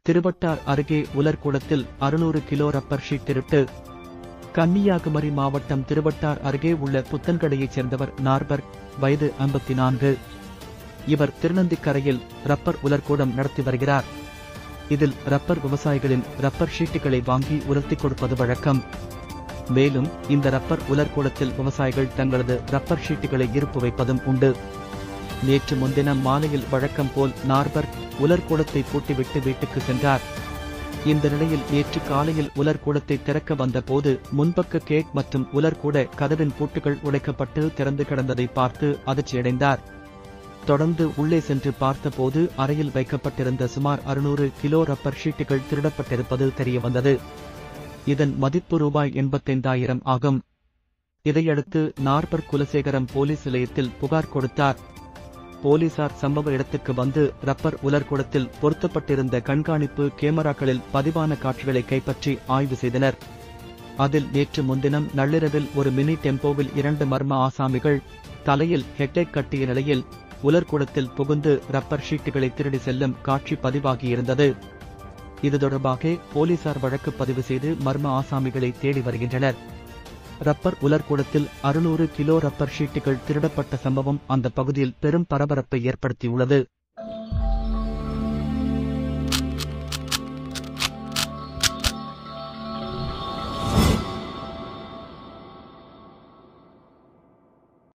திருவட்டார் அருகே உலர்குளத்தில் அறுநூறு kilo rubber sheet திருட்டு கன்னியாகுமரி மாவட்டம் திருவட்டார் அருகே உள்ள புத்தன்கடையைச் சேர்ந்தவர் நார்பர் வயது ஐம்பத்தி நான்கு இவர் திருநந்திக்கரையில் ரப்பர் உலர்கூடம் நடத்தி வருகிறார் இதில் ரப்பர் விவசாயிகளின் ரப்பர் ஷீட்டுகளை வாங்கி உலர்த்திக் கொடுப்பது வழக்கம் மேலும் இந்த ரப்பர் உலர்கூடத்தில் விவசாயிகள் தங்களது ரப்பர் ஷீட்டுகளை இருப்பு வைப்பதும் உண்டு நேற்று முன்தினம் மாலையில் வழக்கம் போல் நார்பர் உலர்கூடத்தை பூட்டிவிட்டு வீட்டுக்கு சென்றார் இந்த நிலையில் நேற்று காலையில் உலர்கூடத்தை திறக்க வந்த போது முன்பக்க கேட் மற்றும் உலர்கூட கதவின் பூட்டுகள் உடைக்கப்பட்டு திறந்து கிடந்ததை பார்த்து அதிர்ச்சியடைந்தார் தொடர்ந்து உள்ளே சென்று பார்த்தபோது அறையில் வைக்கப்பட்டிருந்த சுமார் அறுநூறு கிலோ ரப்பர் ஷீட்டுகள் திருடப்பட்டிருப்பது தெரியவந்தது இதன் மதிப்பு ரூபாய் எண்பத்தைந்தாயிரம் ஆகும் இதையடுத்து நார்பர் குலசேகரம் போலீஸ் நிலையத்தில் புகார் கொடுத்தார் போலீசார் சம்பவ இடத்துக்கு வந்து ரப்பர் உலர்குடத்தில் பொருத்தப்பட்டிருந்த கண்காணிப்பு கேமராக்களில் பதிவான காட்சிகளை கைப்பற்றி ஆய்வு செய்தனர் அதில் நேற்று முன்தினம் நள்ளிரவில் ஒரு மினி டெம்போவில் இரண்டு மர்ம ஆசாமிகள் தலையில் ஹெட்லைட் கட்டிய நிலையில் உலர்குடத்தில் புகுந்து ரப்பர் ஷீட்டுகளை திருடி செல்லும் காட்சி பதிவாகியிருந்தது இது தொடர்பாக போலீசார் வழக்கு பதிவு செய்து மர்ம ஆசாமிகளை தேடி வருகின்றனர் ரப்பர் உலர்கூடத்தில் அறுநூறு கிலோ ரப்பர் ஷீட்டுகள் திருடப்பட்ட சம்பவம் அந்த பகுதியில் பெரும் பரபரப்பை ஏற்படுத்தியுள்ளது